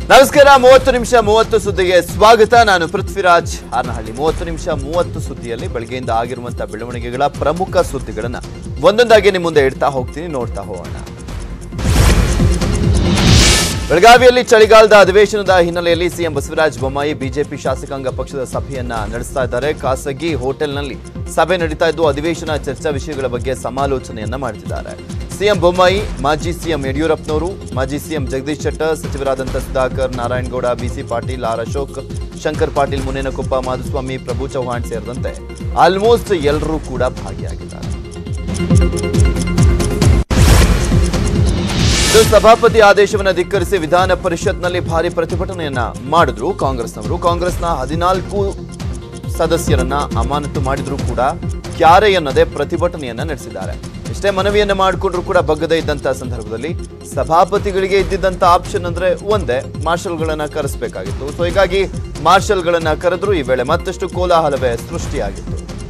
ನಮಸ್ಕಾರ ಮೂವತ್ತು ನಿಮಿಷ ಮೂವತ್ತು ಸುದ್ದಿಗೆ ಸ್ವಾಗತ ನಾನು ಪೃಥ್ವಿರಾಜ್ ಹಾರನಹಳ್ಳಿ ಮೂವತ್ತು ನಿಮಿಷ ಮೂವತ್ತು ಸುದ್ದಿಯಲ್ಲಿ ಬೆಳಗ್ಗೆಯಿಂದ ಆಗಿರುವಂತಹ ಬೆಳವಣಿಗೆಗಳ ಪ್ರಮುಖ ಸುದ್ದಿಗಳನ್ನ ಒಂದೊಂದಾಗಿ ನಿಮ್ಮ ಮುಂದೆ ಇಡ್ತಾ ಹೋಗ್ತೀನಿ ನೋಡ್ತಾ ಹೋಗೋಣ ಬೆಳಗಾವಿಯಲ್ಲಿ ಚಳಿಗಾಲದ ಅಧಿವೇಶನದ ಹಿನ್ನೆಲೆಯಲ್ಲಿ ಸಿಎಂ ಬಸವರಾಜ ಬೊಮ್ಮಾಯಿ ಬಿಜೆಪಿ ಶಾಸಕಾಂಗ ಪಕ್ಷದ ಸಭೆಯನ್ನ ನಡೆಸ್ತಾ ಇದ್ದಾರೆ ಖಾಸಗಿ ಹೋಟೆಲ್ನಲ್ಲಿ ಸಭೆ ನಡೀತಾ ಇದ್ದು ಅಧಿವೇಶನ ಚರ್ಚಾ ವಿಷಯಗಳ ಬಗ್ಗೆ ಸಮಾಲೋಚನೆಯನ್ನ ಮಾಡ್ತಿದ್ದಾರೆ ಸಿಎಂ ಬೊಮ್ಮಾಯಿ ಮಾಜಿ ಸಿಎಂ ಯಡಿಯೂರಪ್ಪನವರು ಮಾಜಿ ಸಿಎಂ ಜಗದೀಶ್ ಶೆಟ್ಟರ್ ಸಚಿವರಾದಂಥ ಸುಧಾಕರ್ ನಾರಾಯಣಗೌಡ ಬಿಸಿ ಪಾಟೀಲ್ ಆರ್ ಅಶೋಕ್ ಶಂಕರ್ ಪಾಟೀಲ್ ಮುನೇನಕೊಪ್ಪ ಮಾಧುಸ್ವಾಮಿ ಪ್ರಭು ಚೌಹಾಣ್ ಸೇರಿದಂತೆ ಆಲ್ಮೋಸ್ಟ್ ಎಲ್ಲರೂ ಕೂಡ ಭಾಗಿಯಾಗಿದ್ದಾರೆ ಇದು ಸಭಾಪತಿ ಆದೇಶವನ್ನು ಧಿಕ್ಕರಿಸಿ ವಿಧಾನ ಪರಿಷತ್ನಲ್ಲಿ ಭಾರಿ ಪ್ರತಿಭಟನೆಯನ್ನ ಮಾಡಿದ್ರು ಕಾಂಗ್ರೆಸ್ನವರು ಕಾಂಗ್ರೆಸ್ನ ಹದಿನಾಲ್ಕು ಸದಸ್ಯರನ್ನ ಅಮಾನತು ಮಾಡಿದ್ರು ಕೂಡ ಕ್ಯಾರೆ ಎನ್ನದೆ ಪ್ರತಿಭಟನೆಯನ್ನ ನಡೆಸಿದ್ದಾರೆ ಇಷ್ಟೇ ಮನವಿಯನ್ನ ಮಾಡಿಕೊಂಡ್ರು ಕೂಡ ಬಗ್ಗದೇ ಇದ್ದಂತಹ ಸಂದರ್ಭದಲ್ಲಿ ಸಭಾಪತಿಗಳಿಗೆ ಇದ್ದಿದ್ದಂತ ಆಪ್ಷನ್ ಅಂದ್ರೆ ಒಂದೇ ಮಾರ್ಷಲ್ಗಳನ್ನ ಕರೆಸಬೇಕಾಗಿತ್ತು ಸೊ ಹೀಗಾಗಿ ಮಾರ್ಷಲ್ಗಳನ್ನ ಕರೆದ್ರು ಈ ವೇಳೆ ಮತ್ತಷ್ಟು ಕೋಲಾಹಲವೇ ಸೃಷ್ಟಿಯಾಗಿತ್ತು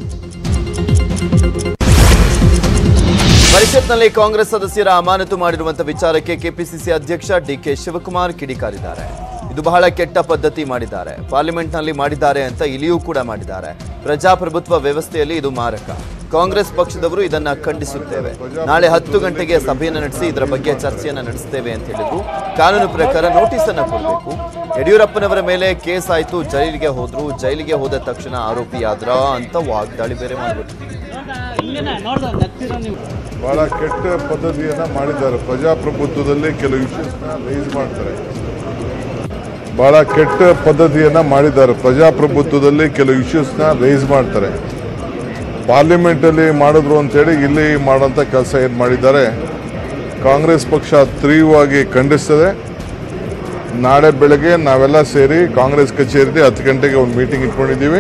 ಪರಿಷತ್ನಲ್ಲಿ ಕಾಂಗ್ರೆಸ್ ಸದಸ್ಯರ ಅಮಾನತು ಮಾಡಿರುವಂತಹ ವಿಚಾರಕ್ಕೆ ಕೆಪಿಸಿಸಿ ಅಧ್ಯಕ್ಷ ಡಿಕೆ ಶಿವಕುಮಾರ್ ಕಿಡಿಕಾರಿದ್ದಾರೆ ಇದು ಬಹಳ ಕೆಟ್ಟ ಪದ್ಧತಿ ಮಾಡಿದ್ದಾರೆ ಪಾರ್ಲಿಮೆಂಟ್ನಲ್ಲಿ ಮಾಡಿದ್ದಾರೆ ಅಂತ ಇಲ್ಲಿಯೂ ಕೂಡ ಮಾಡಿದ್ದಾರೆ ಪ್ರಜಾಪ್ರಭುತ್ವ ವ್ಯವಸ್ಥೆಯಲ್ಲಿ ಇದು ಮಾರಕ ಕಾಂಗ್ರೆಸ್ ಪಕ್ಷದವರು ಇದನ್ನ ಖಂಡಿಸುತ್ತೇವೆ ನಾಳೆ ಹತ್ತು ಗಂಟೆಗೆ ಸಭೆಯನ್ನು ನಡೆಸಿ ಇದರ ಬಗ್ಗೆ ಚರ್ಚೆಯನ್ನ ನಡೆಸ್ತೇವೆ ಅಂತ ಹೇಳಿದ್ರು ಕಾನೂನು ಪ್ರಕಾರ ನೋಟಿಸ್ ಅನ್ನ ಕೊಡಬೇಕು ಯಡಿಯೂರಪ್ಪನವರ ಮೇಲೆ ಕೇಸ್ ಆಯ್ತು ಜೈಲಿಗೆ ಹೋದ್ರು ಜೈಲಿಗೆ ಹೋದ ತಕ್ಷಣ ಆರೋಪಿಯಾದ್ರ ಅಂತ ವಾಗ್ದಾಳಿ ಬೇರೆ ಮಾಡ್ಬಿಟ್ರು ಹಿಂಗೇನೆ ನೋಡ್ದ ನಗ್ತೀರ ನೀವು ಬಹಳ ಕೆಟ್ಟ ಪದ್ಧತಿಯನ್ನ ಮಾಡಿದ್ದಾರೆ ಪ್ರಜಾಪ್ರಭುತ್ವದಲ್ಲಿ ಕೆಲವು ಇಶ್ಯೂಸ್ನ ರೈಸ್ ಮಾಡ್ತಾರೆ ಬಹಳ ಕೆಟ್ಟ ಪದ್ಧತಿಯನ್ನ ಮಾಡಿದ್ದಾರೆ ಪ್ರಜಾಪ್ರಭುತ್ವದಲ್ಲಿ ಕೆಲವು ಇಶ್ಯೂಸ್ನ ರೈಸ್ ಮಾಡ್ತಾರೆ ಪಾರ್ಲಿಮೆಂಟಲ್ಲಿ ಮಾಡಿದ್ರು ಅಂತೇಳಿ ಇಲ್ಲಿ ಮಾಡೋಂಥ ಕೆಲಸ ಏನು ಮಾಡಿದ್ದಾರೆ ಕಾಂಗ್ರೆಸ್ ಪಕ್ಷ ತೀವ್ರವಾಗಿ ಖಂಡಿಸ್ತದೆ ನಾಳೆ ಬೆಳಗ್ಗೆ ನಾವೆಲ್ಲ ಸೇರಿ ಕಾಂಗ್ರೆಸ್ ಕಚೇರಿಯಲ್ಲಿ ಹತ್ತು ಗಂಟೆಗೆ ಒಂದು ಮೀಟಿಂಗ್ ಇಟ್ಕೊಂಡಿದ್ದೀವಿ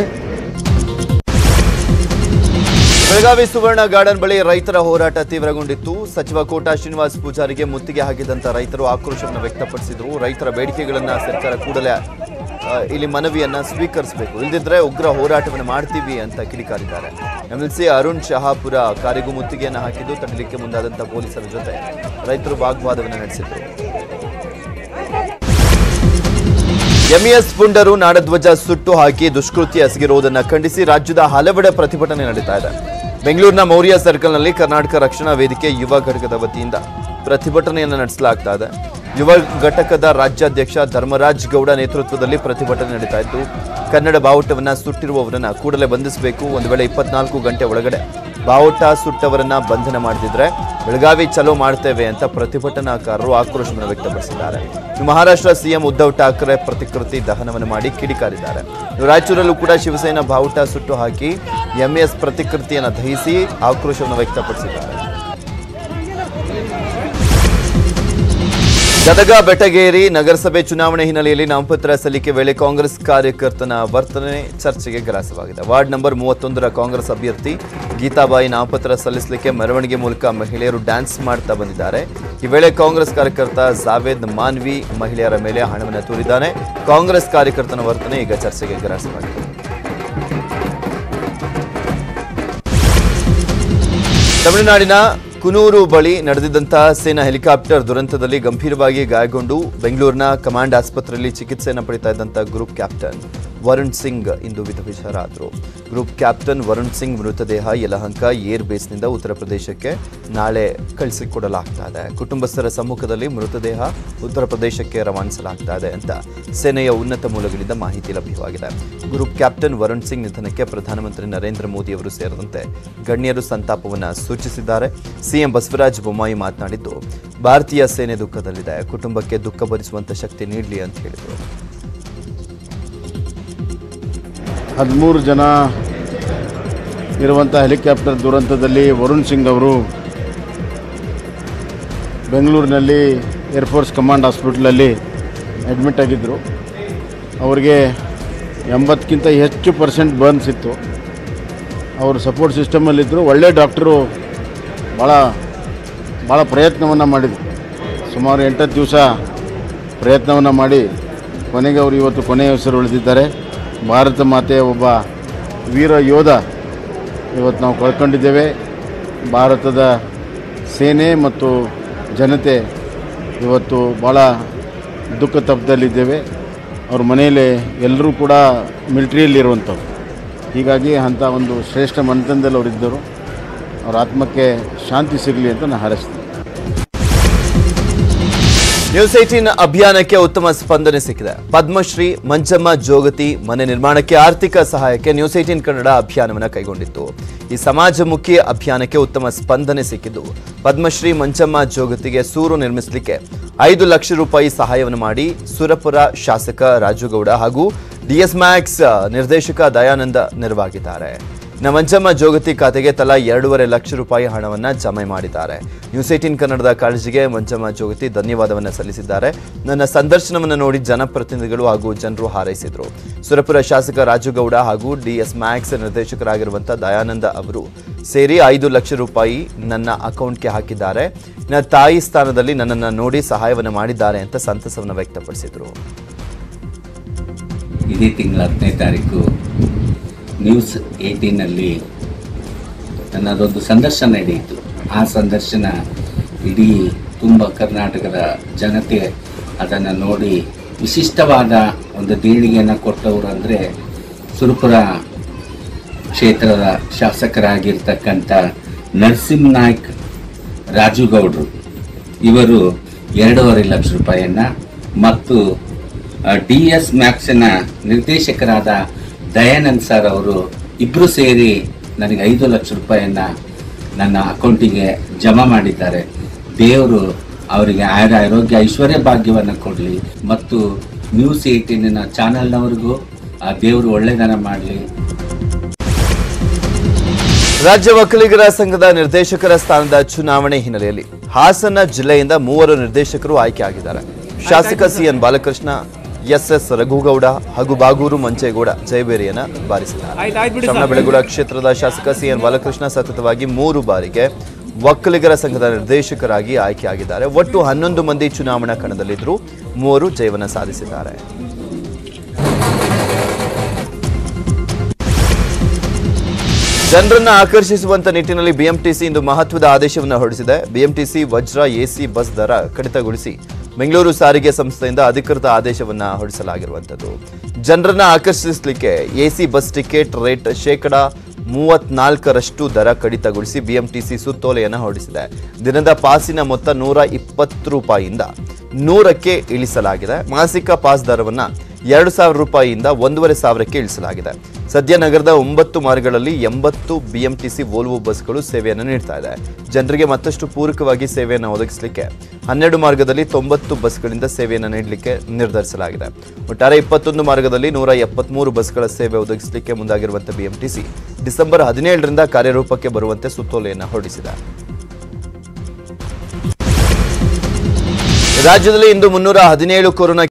ಬೆಳಗಾವಿ ಸುವರ್ಣ ಗಾರ್ಡನ್ ಬಳಿ ರೈತರ ಹೋರಾಟ ತೀವ್ರಗೊಂಡಿತ್ತು ಸಚಿವ ಕೋಟಾ ಶ್ರೀನಿವಾಸ್ ಪೂಜಾರಿಗೆ ಮುತ್ತಿಗೆ ಹಾಕಿದಂತ ರೈತರು ಆಕ್ರೋಶವನ್ನು ವ್ಯಕ್ತಪಡಿಸಿದ್ರು ರೈತರ ಬೇಡಿಕೆಗಳನ್ನ ಸರ್ಕಾರ ಕೂಡಲೇ ಆ, ಇಲ್ಲಿ ಮನವಿಯನ್ನ ಸ್ವೀಕರಿಸಬೇಕು ಇಲ್ದಿದ್ರೆ ಉಗ್ರ ಹೋರಾಟವನ್ನು ಮಾಡ್ತೀವಿ ಅಂತ ಕಿಡಿಕಾರಿದ್ದಾರೆ ಎಂಎಲ್ಸಿ ಅರುಣ್ ಶಹಾಪುರ ಕಾರಿಗೂ ಮುತ್ತಿಗೆಯನ್ನು ಹಾಕಿದ್ದು ತಡಲಿಕ್ಕೆ ಮುಂದಾದಂತ ಪೊಲೀಸರ ಜೊತೆ ರೈತರು ವಾಗ್ವಾದವನ್ನು ನಡೆಸಿದ್ರು ಎಂಇಎಸ್ ಪುಂಡರು ನಾಡಧ್ವಜ ಸುಟ್ಟು ಹಾಕಿ ದುಷ್ಕೃತ್ಯ ಎಸಗಿರುವುದನ್ನು ಖಂಡಿಸಿ ರಾಜ್ಯದ ಹಲವೆಡೆ ಪ್ರತಿಭಟನೆ ನಡೀತಾ ಇದೆ ಬೆಂಗಳೂರಿನ ಮೌರ್ಯ ಸರ್ಕಲ್ನಲ್ಲಿ ಕರ್ನಾಟಕ ರಕ್ಷಣಾ ವೇದಿಕೆ ಯುವ ಘಟಕದ ವತಿಯಿಂದ ಪ್ರತಿಭಟನೆಯನ್ನು ನಡೆಸಲಾಗ್ತಾ ಇದೆ ಯುವ ಘಟಕದ ರಾಜ್ಯಾಧ್ಯಕ್ಷ ಧರ್ಮರಾಜ್ ಗೌಡ ನೇತೃತ್ವದಲ್ಲಿ ಪ್ರತಿಭಟನೆ ನಡೀತಾ ಇದ್ದು ಕನ್ನಡ ಬಾವುಟವನ್ನ ಸುಟ್ಟಿರುವವರನ್ನ ಕೂಡಲೇ ಬಂಧಿಸಬೇಕು ಒಂದು ವೇಳೆ ಇಪ್ಪತ್ನಾಲ್ಕು ಗಂಟೆ ಒಳಗಡೆ ಬಾವುಟ ಸುಟ್ಟವರನ್ನ ಬಂಧನ ಮಾಡದಿದ್ರೆ ಬೆಳಗಾವಿ ಚಲೋ ಮಾಡ್ತೇವೆ ಅಂತ ಪ್ರತಿಭಟನಾಕಾರರು ಆಕ್ರೋಶವನ್ನು ವ್ಯಕ್ತಪಡಿಸಿದ್ದಾರೆ ಇನ್ನು ಮಹಾರಾಷ್ಟ್ರ ಸಿಎಂ ಉದ್ಧವ್ ಠಾಕ್ರೆ ಪ್ರತಿಕೃತಿ ದಹನವನ್ನು ಮಾಡಿ ಕಿಡಿಕಾರಿದ್ದಾರೆ ಇನ್ನು ರಾಯಚೂರಲ್ಲೂ ಕೂಡ ಶಿವಸೇನಾ ಬಾವುಟ ಸುಟ್ಟು ಹಾಕಿ ಎಂಎಸ್ ಪ್ರತಿಕೃತಿಯನ್ನು ದಹಿಸಿ ಆಕ್ರೋಶವನ್ನು ವ್ಯಕ್ತಪಡಿಸಿದ್ದಾರೆ ಗದಗ ಬೆಟಗೇರಿ ನಗರಸಭೆ ಚುನಾವಣೆ ಹಿನ್ನೆಲೆಯಲ್ಲಿ ನಾಮಪತ್ರ ಸಲ್ಲಿಕೆ ವೇಳೆ ಕಾಂಗ್ರೆಸ್ ಕಾರ್ಯಕರ್ತನ ವರ್ತನೆ ಚರ್ಚೆಗೆ ಗ್ರಾಸವಾಗಿದೆ ವಾರ್ಡ್ ನಂಬರ್ ಮೂವತ್ತೊಂದರ ಕಾಂಗ್ರೆಸ್ ಅಭ್ಯರ್ಥಿ ಗೀತಾಬಾಯಿ ನಾಮಪತ್ರ ಸಲ್ಲಿಸಲಿಕ್ಕೆ ಮೆರವಣಿಗೆ ಮೂಲಕ ಮಹಿಳೆಯರು ಡ್ಯಾನ್ಸ್ ಮಾಡ್ತಾ ಬಂದಿದ್ದಾರೆ ಈ ವೇಳೆ ಕಾಂಗ್ರೆಸ್ ಕಾರ್ಯಕರ್ತ ಜಾವೇದ್ ಮಾನ್ವಿ ಮಹಿಳೆಯರ ಮೇಲೆ ಹಣವನ್ನು ತೂರಿದ್ದಾನೆ ಕಾಂಗ್ರೆಸ್ ಕಾರ್ಯಕರ್ತನ ವರ್ತನೆ ಈಗ ಚರ್ಚೆಗೆ ಗ್ರಾಸವಾಗಿದೆ ತಮಿಳುನಾಡಿನ ಕುನೂರು ಬಳಿ ನಡೆದಿದ್ದಂತಹ ಸೇನಾ ಹೆಲಿಕಾಪ್ಟರ್ ದುರಂತದಲ್ಲಿ ಗಂಭೀರವಾಗಿ ಗಾಯಗೊಂಡು ಬೆಂಗಳೂರಿನ ಕಮಾಂಡ್ ಆಸ್ಪತ್ರೆಯಲ್ಲಿ ಚಿಕಿತ್ಸೆಯನ್ನು ಪಡಿತಾ ಇದ್ದಂಥ ಗ್ರೂಪ್ ಕ್ಯಾಪ್ಟನ್ ವರುಣ್ ಸಿಂಗ್ ಇಂದು ವಿಧವಿಷರಾದರು ಗ್ರೂಪ್ ಕ್ಯಾಪ್ಟನ್ ವರುಣ್ ಸಿಂಗ್ ಮೃತದೇಹ ಯಲಹಂಕ ಏರ್ ಬೇಸ್ನಿಂದ ಉತ್ತರ ಪ್ರದೇಶಕ್ಕೆ ನಾಳೆ ಕಳಿಸಿಕೊಡಲಾಗ್ತಾ ಇದೆ ಕುಟುಂಬಸ್ಥರ ಸಮ್ಮುಖದಲ್ಲಿ ಮೃತದೇಹ ಉತ್ತರ ಪ್ರದೇಶಕ್ಕೆ ರವಾನಿಸಲಾಗ್ತಾ ಇದೆ ಅಂತ ಸೇನೆಯ ಉನ್ನತ ಮೂಲಗಳಿಂದ ಮಾಹಿತಿ ಲಭ್ಯವಾಗಿದೆ ಗ್ರೂಪ್ ಕ್ಯಾಪ್ಟನ್ ವರುಣ್ ಸಿಂಗ್ ನಿಧನಕ್ಕೆ ಪ್ರಧಾನಮಂತ್ರಿ ನರೇಂದ್ರ ಮೋದಿ ಅವರು ಸೇರಿದಂತೆ ಗಣ್ಯರು ಸಂತಾಪವನ್ನು ಸೂಚಿಸಿದ್ದಾರೆ ಸಿಎಂ ಬಸವರಾಜ ಬೊಮ್ಮಾಯಿ ಮಾತನಾಡಿದ್ದು ಭಾರತೀಯ ಸೇನೆ ದುಃಖದಲ್ಲಿದೆ ಕುಟುಂಬಕ್ಕೆ ದುಃಖ ಭರಿಸುವಂತ ಶಕ್ತಿ ನೀಡಲಿ ಅಂತ ಹೇಳಿದರು ಹದಿಮೂರು ಜನ ಇರುವಂಥ ಹೆಲಿಕಾಪ್ಟರ್ ದುರಂತದಲ್ಲಿ ವರುಣ್ ಸಿಂಗ್ ಅವರು ಬೆಂಗಳೂರಿನಲ್ಲಿ ಏರ್ಫೋರ್ಸ್ ಕಮಾಂಡ್ ಹಾಸ್ಪಿಟ್ಲಲ್ಲಿ ಅಡ್ಮಿಟ್ ಆಗಿದ್ದರು ಅವರಿಗೆ ಎಂಬತ್ತಕ್ಕಿಂತ ಹೆಚ್ಚು ಪರ್ಸೆಂಟ್ ಬರ್ನ್ಸ್ ಇತ್ತು ಅವರು ಸಪೋರ್ಟ್ ಸಿಸ್ಟಮಲ್ಲಿದ್ದರು ಒಳ್ಳೆ ಡಾಕ್ಟರು ಭಾಳ ಭಾಳ ಪ್ರಯತ್ನವನ್ನು ಮಾಡಿದರು ಸುಮಾರು ಎಂಟತ್ತು ದಿವಸ ಪ್ರಯತ್ನವನ್ನು ಮಾಡಿ ಕೊನೆಗೆ ಅವರು ಇವತ್ತು ಕೊನೆಯ ಹೆಸರು ಉಳಿದಿದ್ದಾರೆ ಭಾರತ ಮಾತೆಯ ಒಬ್ಬ ವೀರ ಯೋಧ ಇವತ್ತು ನಾವು ಕಳ್ಕೊಂಡಿದ್ದೇವೆ ಭಾರತದ ಸೇನೆ ಮತ್ತು ಜನತೆ ಇವತ್ತು ಭಾಳ ದುಃಖ ತಪ್ಪದಲ್ಲಿದ್ದೇವೆ ಅವ್ರ ಮನೆಯಲ್ಲಿ ಎಲ್ಲರೂ ಕೂಡ ಮಿಲ್ಟ್ರಿಯಲ್ಲಿರುವಂಥವ್ರು ಹೀಗಾಗಿ ಅಂಥ ಒಂದು ಶ್ರೇಷ್ಠ ಮನೆತನದಲ್ಲಿ ಅವರಿದ್ದರು ಅವ್ರ ಆತ್ಮಕ್ಕೆ ಶಾಂತಿ ಸಿಗಲಿ ಅಂತ ನಾನು ಹಾರೈಸ್ತೀನಿ ನ್ಯೂಸ್ ಏಟೀನ್ ಅಭಿಯಾನಕ್ಕೆ ಉತ್ತಮ ಸ್ಪಂದನೆ ಸಿಕ್ಕಿದೆ ಪದ್ಮಶ್ರೀ ಮಂಜಮ್ಮ ಜೋಗತಿ ಮನೆ ನಿರ್ಮಾಣಕ್ಕೆ ಆರ್ಥಿಕ ಸಹಾಯಕ್ಕೆ ನ್ಯೂಸ್ ಏಟೀನ್ ಕನ್ನಡ ಅಭಿಯಾನವನ್ನು ಕೈಗೊಂಡಿತ್ತು ಈ ಸಮಾಜಮುಖಿ ಅಭಿಯಾನಕ್ಕೆ ಉತ್ತಮ ಸ್ಪಂದನೆ ಸಿಕ್ಕಿದ್ದು ಪದ್ಮಶ್ರೀ ಮಂಜಮ್ಮ ಜೋಗತಿಗೆ ಸೂರು ನಿರ್ಮಿಸಲಿಕ್ಕೆ ಐದು ಲಕ್ಷ ರೂಪಾಯಿ ಸಹಾಯವನ್ನು ಮಾಡಿ ಸುರಪುರ ಶಾಸಕ ರಾಜುಗೌಡ ಹಾಗೂ ಡಿಎಸ್ ಮ್ಯಾಕ್ಸ್ ನಿರ್ದೇಶಕ ದಯಾನಂದ ನೆರವಾಗಿದ್ದಾರೆ ಇನ್ನು ಮಂಜಮ್ಮ ಜೋಗತಿ ಖಾತೆಗೆ ತಲಾ ಎರಡೂವರೆ ಲಕ್ಷ ರೂಪಾಯಿ ಹಣವನ್ನ ಜಮೆ ಮಾಡಿದ್ದಾರೆ ನ್ಯೂಸ್ ಏಟೀನ್ ಕನ್ನಡದ ಕಾಳಜಿಗೆ ಮಂಜಮ್ಮ ಜೋಗತಿ ಧನ್ಯವಾದವನ್ನ ಸಲ್ಲಿಸಿದ್ದಾರೆ ನನ್ನ ಸಂದರ್ಶನವನ್ನು ನೋಡಿ ಜನಪ್ರತಿನಿಧಿಗಳು ಹಾಗೂ ಜನರು ಹಾರೈಸಿದರು ಸುರಪುರ ಶಾಸಕ ರಾಜುಗೌಡ ಹಾಗೂ ಡಿಎಸ್ ಮ್ಯಾಕ್ಸ್ ನಿರ್ದೇಶಕರಾಗಿರುವಂತಹ ದಯಾನಂದ ಅವರು ಸೇರಿ ಐದು ಲಕ್ಷ ರೂಪಾಯಿ ನನ್ನ ಅಕೌಂಟ್ಗೆ ಹಾಕಿದ್ದಾರೆ ನನ್ನ ತಾಯಿ ಸ್ಥಾನದಲ್ಲಿ ನನ್ನನ್ನು ನೋಡಿ ಸಹಾಯವನ್ನು ಮಾಡಿದ್ದಾರೆ ಅಂತ ಸಂತಸವನ್ನು ವ್ಯಕ್ತಪಡಿಸಿದರು ಇದೇ ತಿಂಗಳ ಹತ್ತನೇ ತಾರೀಕು ನ್ಯೂಸ್ ಏಯ್ಟೀನಲ್ಲಿ ನನ್ನದೊಂದು ಸಂದರ್ಶನ ನಡೆಯಿತು ಆ ಸಂದರ್ಶನ ಇಡೀ ತುಂಬ ಕರ್ನಾಟಕದ ಜನತೆ ಅದನ್ನು ನೋಡಿ ವಿಶಿಷ್ಟವಾದ ಒಂದು ದೇಣಿಗೆಯನ್ನು ಕೊಟ್ಟವರು ಅಂದರೆ ಸುರಪುರ ಕ್ಷೇತ್ರದ ಶಾಸಕರಾಗಿರ್ತಕ್ಕಂಥ ನರಸಿಂಹ ನಾಯ್ಕ್ ರಾಜುಗೌಡರು ಇವರು ಎರಡೂವರೆ ಲಕ್ಷ ರೂಪಾಯಿಯನ್ನು ಮತ್ತು ಡಿ ಎಸ್ ಮ್ಯಾಕ್ಸಿನ ನಿರ್ದೇಶಕರಾದ ದಯಾನಂದ್ ಸರ್ ಅವರು ಇಬ್ಬರು ಸೇರಿ ನನಗೆ ಐದು ಲಕ್ಷ ರೂಪಾಯಿಯನ್ನ ನನ್ನ ಅಕೌಂಟಿಗೆ ಜಮಾ ಮಾಡಿದ್ದಾರೆ ದೇವರು ಅವರಿಗೆ ಆಯುರ ಆರೋಗ್ಯ ಐಶ್ವರ್ಯ ಭಾಗ್ಯವನ್ನು ಕೊಡಲಿ ಮತ್ತು ನ್ಯೂಸ್ ಏಯ್ಟೀನಿನ ಚಾನಲ್ನವ್ರಿಗೂ ಆ ದೇವರು ಒಳ್ಳೆಯದನ್ನು ಮಾಡಲಿ ರಾಜ್ಯ ಒಕ್ಕಲಿಗರ ಸಂಘದ ನಿರ್ದೇಶಕರ ಸ್ಥಾನದ ಚುನಾವಣೆ ಹಿನ್ನೆಲೆಯಲ್ಲಿ ಹಾಸನ ಜಿಲ್ಲೆಯಿಂದ ಮೂವರು ನಿರ್ದೇಶಕರು ಆಯ್ಕೆಯಾಗಿದ್ದಾರೆ ಶಾಸಕ CN Balakrishna S S Raghu Gowda ಹಾಗೂ ಬಾಗೂರು ಮಂಚೇಗೌಡ ಜಯಬೇರಿಯನ್ನ ಬಾರಿಸಿದ್ದಾರೆ ಶ್ರವಣಬೆಳಗೊಳ ಕ್ಷೇತ್ರದ ಶಾಸಕ ಸಿಎನ್ ಬಾಲಕೃಷ್ಣ ಸತತವಾಗಿ ಮೂರು ಬಾರಿಗೆ ಒಕ್ಕಲಿಗರ ಸಂಘದ ನಿರ್ದೇಶಕರಾಗಿ ಆಯ್ಕೆಯಾಗಿದ್ದಾರೆ ಒಟ್ಟು ಹನ್ನೊಂದು ಮಂದಿ ಚುನಾವಣಾ ಕಣದಲ್ಲಿದ್ದರು ಮೂವರು ಜಯವನ್ನ ಸಾಧಿಸಿದ್ದಾರೆ ಜನರನ್ನ ಆಕರ್ಷಿಸುವಂತ ನಿಟ್ಟಿನಲ್ಲಿ ಬಿಎಂಟಿಸಿ ಇಂದು ಮಹತ್ವದ ಆದೇಶವನ್ನು ಹೊರಡಿಸಿದೆ ಬಿಎಂಟಿಸಿ ವಜ್ರ ಎಸಿ ಬಸ್ ದರ ಕಡಿತಗೊಳಿಸಿ ಬೆಂಗಳೂರು ಸಾರಿಗೆ ಸಂಸ್ಥೆಯಿಂದ ಅಧಿಕೃತ ಆದೇಶವನ್ನ ಹೊರಡಿಸಲಾಗಿರುವಂಥದ್ದು ಜನರನ್ನ ಆಕರ್ಷಿಸಲಿಕ್ಕೆ ಎಸಿ ಬಸ್ ಟಿಕೆಟ್ ರೇಟ್ ಶೇಕಡ ಮೂವತ್ನಾಲ್ಕರಷ್ಟು ದರ ಕಡಿತಗೊಳಿಸಿ ಬಿಎಂಟಿಸಿ ಸುತ್ತೋಲೆಯನ್ನು ಹೊರಡಿಸಿದೆ ದಿನದ ಪಾಸಿನ ಮೊತ್ತ ನೂರ ಇಪ್ಪತ್ತು ರೂಪಾಯಿಯಿಂದ ನೂರಕ್ಕೆ ಇಳಿಸಲಾಗಿದೆ ಮಾಸಿಕ ಪಾಸ್ ದರವನ್ನ ಎರಡು ಸಾವಿರ ರೂಪಾಯಿಯಿಂದ ಒಂದೂವರೆ ಸಾವಿರಕ್ಕೆ ಇಳಿಸಲಾಗಿದೆ ಸದ್ಯ ನಗರದ ಒಂಬತ್ತು ಮಾರ್ಗಗಳಲ್ಲಿ ಎಂಬತ್ತು ಬಿಎಂಟಿಸಿ ವೋಲ್ವೋ ಬಸ್ಗಳು ಸೇವೆಯನ್ನು ನೀಡ್ತಾ ಇದೆ ಜನರಿಗೆ ಮತ್ತಷ್ಟು ಪೂರಕವಾಗಿ ಸೇವೆಯನ್ನು ಒದಗಿಸಲಿಕ್ಕೆ ಹನ್ನೆರಡು ಮಾರ್ಗದಲ್ಲಿ ತೊಂಬತ್ತು ಬಸ್ಗಳಿಂದ ಸೇವೆಯನ್ನು ನೀಡಲಿಕ್ಕೆ ನಿರ್ಧರಿಸಲಾಗಿದೆ ಒಟ್ಟಾರೆ ಇಪ್ಪತ್ತೊಂದು ಮಾರ್ಗದಲ್ಲಿ ನೂರ ಎಪ್ಪತ್ಮೂರು ಬಸ್ಗಳ ಸೇವೆ ಒದಗಿಸಲಿಕ್ಕೆ ಮುಂದಾಗಿರುವಂತಹ ಬಿಎಂಟಿಸಿ ಡಿಸೆಂಬರ್ ಹದಿನೇಳರಿಂದ ಕಾರ್ಯರೂಪಕ್ಕೆ ಬರುವಂತೆ ಸುತ್ತೋಲೆಯನ್ನು ಹೊರಡಿಸಿದೆ ರಾಜ್ಯದಲ್ಲಿ ಇಂದು ಮುನ್ನೂರ ಹದಿನೇಳು ಕೊರೋನಾ